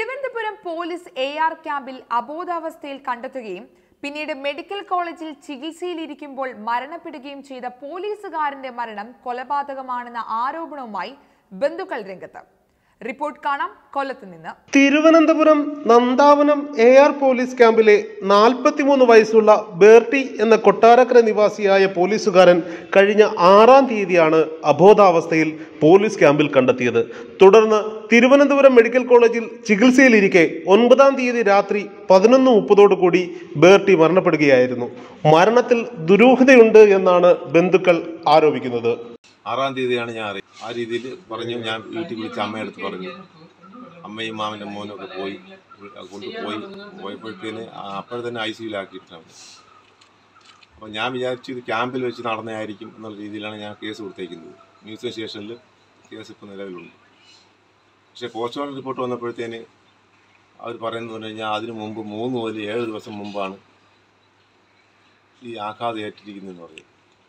Thiruvananthapuram police A R ക്യാമ്പിൽ അബോധാവസ്ഥയിൽ കണ്ടെത്തുകയും പിന്നീട് മെഡിക്കൽ കോളേജിൽ ചികിത്സയിലിരിക്കുമ്പോൾ മരണപ്പെടുകയും ചെയ്ത പോലീസുകാരന്റെ മരണം കൊലപാതകമാണെന്ന ആരോപണവുമായി ബന്ധുക്കൾ രംഗത്ത് റിപ്പോർട്ട് കാണാം കൊല്ലത്ത് നിന്ന് Thiruvananthapuram Nandavanam A R police ക്യാമ്പിലെ നാൽപ്പത്തിമൂന്ന് വയസ്സുള്ള ബേർട്ടി എന്ന കൊട്ടാരക്കര നിവാസിയായ പോലീസുകാരൻ കഴിഞ്ഞ ആറാം തീയതിയാണ് അബോധാവസ്ഥയിൽ പോലീസ് ക്യാമ്പിൽ കണ്ടെത്തിയത് തുടർന്ന് തിരുവനന്തപുരം മെഡിക്കൽ കോളേജിൽ ചികിത്സയിലിരിക്കെ ഒൻപതാം തീയതി രാത്രി പതിനൊന്ന് മുപ്പതോടുകൂടി ബേർട്ടി മരണപ്പെടുകയായിരുന്നു മരണത്തിൽ ദുരൂഹതയുണ്ട് എന്നാണ് ബന്ധുക്കൾ ആരോപിക്കുന്നത് ആറാം തീയതിയാണ് ഞാൻ അറിയുന്നത് ആ രീതിയിൽ പറഞ്ഞു ഞാൻ വീട്ടിൽ വിളിച്ച് അമ്മയടുത്ത് പറഞ്ഞു അമ്മയും മാമൻ്റെ മോനും ഒക്കെ പോയി കൊണ്ടുപോയി പോയപ്പോഴത്തേന് അപ്പോൾ തന്നെ ഐ സിയിലാക്കിയിട്ടാണ് അപ്പോൾ ഞാൻ വിചാരിച്ചു ഇത് ക്യാമ്പിൽ വെച്ച് നടന്നതായിരിക്കും എന്നുള്ള രീതിയിലാണ് ഞാൻ കേസ് കൊടുത്തേക്കുന്നത് മ്യൂസിയം സ്റ്റേഷനിൽ കേസ് ഇപ്പോൾ നിലവിലുണ്ട് പക്ഷേ പോസ്റ്റ്മോർട്ടം റിപ്പോർട്ട് വന്നപ്പോഴത്തേന് അവർ പറയുന്നത് പറഞ്ഞു കഴിഞ്ഞാൽ അതിന് മുമ്പ് മൂന്ന് മുതൽ ഏഴ് ദിവസം മുമ്പാണ് ഈ ആഘാതം ഏറ്റിരിക്കുന്നതെന്ന് പറയും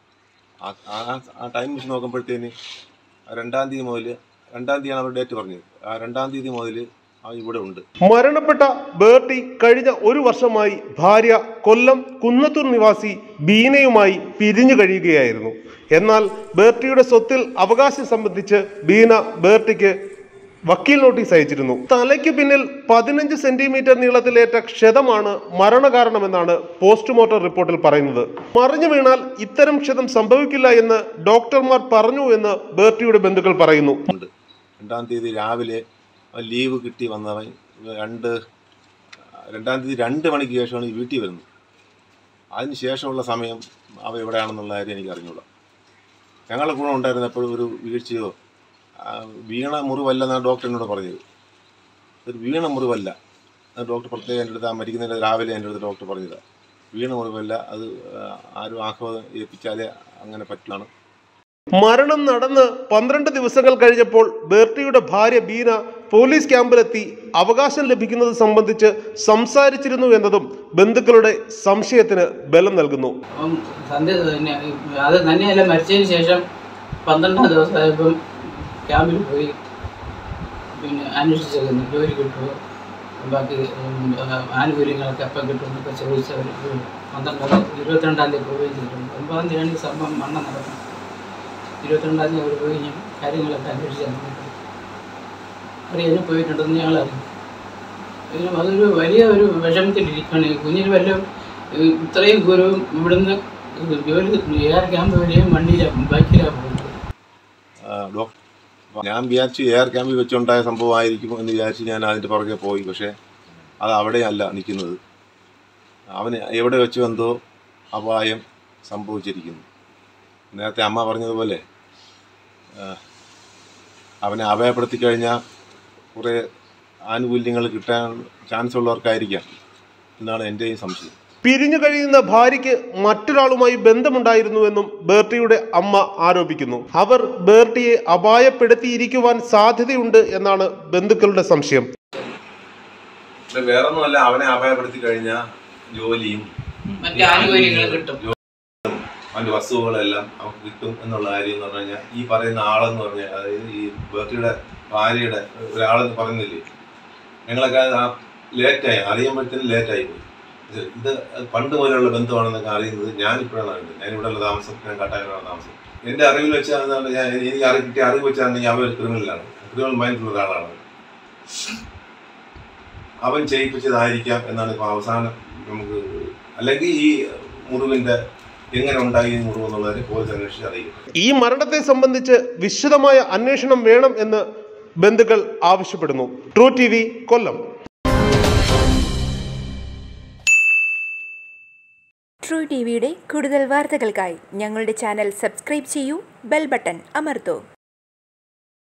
ആ- ആ- ആ ടൈം വെച്ച് നോക്കുമ്പോഴത്തേന് രണ്ടാം തീയതി മുതൽ രണ്ടാം തീയതിയാണ് അവർ ഡേറ്റ് പറഞ്ഞത് ആ രണ്ടാം തീയതി മുതൽ അവൻ ഇവിടെ ഉണ്ട് മരണപ്പെട്ട ബേർട്ടി കഴിഞ്ഞ ഒരു വർഷമായി ഭാര്യ കൊല്ലം കുന്നത്തൂർ നിവാസി ബീനയുമായി പിരിഞ്ഞു കഴിയുകയായിരുന്നു എന്നാൽ ബേർട്ടിയുടെ സ്വത്തിൽ അവകാശം സംബന്ധിച്ച് ബീന ബേർട്ടിക്ക് വക്കീൽ നോട്ടീസ് അയച്ചിരുന്നു തലയ്ക്ക് പിന്നിൽ പതിനഞ്ച് സെന്റിമീറ്റർ നീളത്തിലേറ്റ ക്ഷതമാണ് മരണകാരണമെന്നാണ് പോസ്റ്റ്മോർട്ടം റിപ്പോർട്ടിൽ പറയുന്നത് മറിഞ്ഞു വീണാൽ ഇത്തരം ക്ഷതം സംഭവിക്കില്ല എന്ന് ഡോക്ടർമാർ പറഞ്ഞു എന്ന് ബേർട്ടിയുടെ ബന്ധുക്കൾ പറയുന്നു ഉണ്ട് രണ്ടാം തീയതി രാവിലെ അവൻ ലീവ് കിട്ടി വന്നവൻ രണ്ട് രണ്ടാം തീയതി രണ്ട് മണിക്ക് ശേഷമാണ് ഈ വീട്ടിൽ വരുന്നത് അതിന് ശേഷമുള്ള സമയം അവ എവിടെയാണെന്നുള്ള കാര്യം എനിക്ക് അറിഞ്ഞൂടാ ഞങ്ങളുടെ കൂടെ ഉണ്ടായിരുന്നപ്പോൾ ഒരു വീഴ്ചയോ ആ, വീണ മുറിവല്ലെന്നാണ് ഡോക്ടർ എന്നോട് പറഞ്ഞത് ഒരു വീണ മുറിവല്ല അത് ഡോക്ടർ പ്രത്യേകം എൻ്റെ അടുത്ത് ആ മരിക്കുന്നതിൻ്റെ രാവിലെ എൻ്റെ അടുത്ത് ഡോക്ടർ പറഞ്ഞതാണ് വീണ മുറിവല്ല അത് ആ, ആരും ആഹ്വാദം ഏൽപ്പിച്ചാലേ അങ്ങനെ പറ്റുകയാണ് മരണം നടന്ന് പന്ത്രണ്ട് ദിവസങ്ങൾ കഴിഞ്ഞപ്പോൾ ബേർട്ടിയുടെ ഭാര്യ ബീന പോലീസ് ക്യാമ്പിലെത്തി അവകാശം ലഭിക്കുന്നത് സംബന്ധിച്ച് സംസാരിച്ചിരുന്നു എന്നതും ബന്ധുക്കളുടെ സംശയത്തിന് ബലം നൽകുന്നു അപ്പം സന്ധ്യ തന്നെ അത് തന്നെയല്ല മരിച്ചതിന് ശേഷം പന്ത്രണ്ടാം ദിവസമായപ്പം ക്യാമ്പിൽ പോയി പിന്നെ അന്വേഷിച്ചിരുന്നു ജോലി കിട്ടുമോ ബാക്കി ഉം, ആ, ആനുകൂല്യങ്ങളൊക്കെ എപ്പം കിട്ടുമെന്നൊക്കെ ചോദിച്ച് അവർ പന്ത്രണ്ടാം ഇരുപത്തിരണ്ടാം തീയതി പോവുകയും ചെയ്തിട്ടുണ്ട് ഒമ്പതാം തീയതിയാണ് ഈ സംഭവം മണ്ണം നടക്കുന്നത് ഇരുപത്തിരണ്ടാം തീയതി അവർ പോയി ഞാൻ കാര്യങ്ങളൊക്കെ അന്വേഷിച്ചു അറിയാനും പോയിട്ടുണ്ടെന്ന് ഞങ്ങൾ അറിഞ്ഞു പിന്നെ അതൊരു വലിയ ഒരു വിഷമത്തിലിരിക്കുകയാണ് ഈ കുഞ്ഞിന് വല്ലതും ഈ ഇത്രയും ദൂരവും ഇവിടുന്ന് ഇത് ജോലി എയർ ക്യാമ്പ് വരെയും വണ്ടിയിലാണ് ബൈക്കിലാണ് പോകുന്നത് ആ, ഡോക്ടർ ഞാൻ വിചാരിച്ചു എയർ ക്യാമ്പിൽ വെച്ചുണ്ടായ സംഭവമായിരിക്കും എന്ന് വിചാരിച്ച് ഞാൻ അതിൻ്റെ പുറകെ പോയി പക്ഷേ അത് അവിടെയല്ല നിൽക്കുന്നത് അവന് എവിടെ വെച്ച് എന്തോ അപായം സംഭവിച്ചിരിക്കുന്നു നേരത്തെ അമ്മ പറഞ്ഞതുപോലെ ആ, അവനെ അപായപ്പെടുത്തി കഴിഞ്ഞാൽ കുറേ ആനുകൂല്യങ്ങൾ കിട്ടാൻ ചാൻസ് ഉള്ളവർക്കായിരിക്കാം എന്നാണ് എൻ്റെയും സംശയം പിരിഞ്ഞു കഴിയുന്ന ഭാര്യയ്ക്ക് മറ്റൊരാളുമായി ബന്ധമുണ്ടായിരുന്നുവെന്നും ബേർട്ടിയുടെ അമ്മ ആരോപിക്കുന്നു അവർ ബേർട്ടിയെ അപായപ്പെടുത്തിയിരിക്കുവാൻ സാധ്യതയുണ്ട് എന്നാണ് ബന്ധുക്കളുടെ സംശയം വേറൊന്നുമല്ല അവനെ അപായപ്പെടുത്തി കഴിഞ്ഞാൽ ജോലിയും മറ്റു ആനുകൂല്യങ്ങൾ കിട്ടും അവൻ്റെ വസ്തുവകളെല്ലാം അവർക്ക് കിട്ടും എന്നുള്ള കാര്യം എന്ന് പറഞ്ഞു കഴിഞ്ഞാൽ ഈ പറയുന്ന ആളെന്ന് പറഞ്ഞാൽ അതായത് ഈ ബേർട്ടിയുടെ ഭാര്യയുടെ ഒരാളെന്ന് പറയുന്നില്ലേ ഞങ്ങളൊക്കെ ആ ലേറ്റായി അറിയുമ്പോഴത്തേനും ലേറ്റായി പോയി ഇത് ഇത് പണ്ട് മുതലുള്ള ബന്ധമാണെന്നൊക്കെ അറിയുന്നത് ഞാനിപ്പോഴാണ് അറിയുന്നത് ഞാൻ ഇവിടെയുള്ള താമസം ഞാൻ കട്ടായനാണ് താമസം എൻ്റെ അറിവിൽ വെച്ചാൽ ഞാൻ എനിക്ക് അറിവ് കിട്ടിയ അറിവ് വെച്ചാണെങ്കിൽ അവൻ ഒരു ക്രിമിനലാണ് ക്രിമിനൽ മൈൻഡുള്ള ഒരാളാണ് അവൻ ചെയ്യിപ്പിച്ചതായിരിക്കാം എന്നാണ് ഇപ്പോൾ അവസാനം നമുക്ക് അല്ലെങ്കിൽ ഈ മുറിവിൻ്റെ എങ്ങനെ ഉണ്ടായി ഈ മുറിവ് എന്നുള്ളതിനെ പോലീസ് അന്വേഷിച്ച് അറിയിക്കും ഈ മരണത്തെ സംബന്ധിച്ച് വിശദമായ അന്വേഷണം വേണം എന്ന് ബന്ധുക്കൾ ആവശ്യപ്പെടുന്നു True T Kollam True T വിയുടെ കൂടുതൽ വാർത്തകൾക്കായി ഞങ്ങളുടെ ചാനൽ സബ്സ്ക്രൈബ് ചെയ്യൂ ബെൽ ബട്ടൺ അമർത്തൂ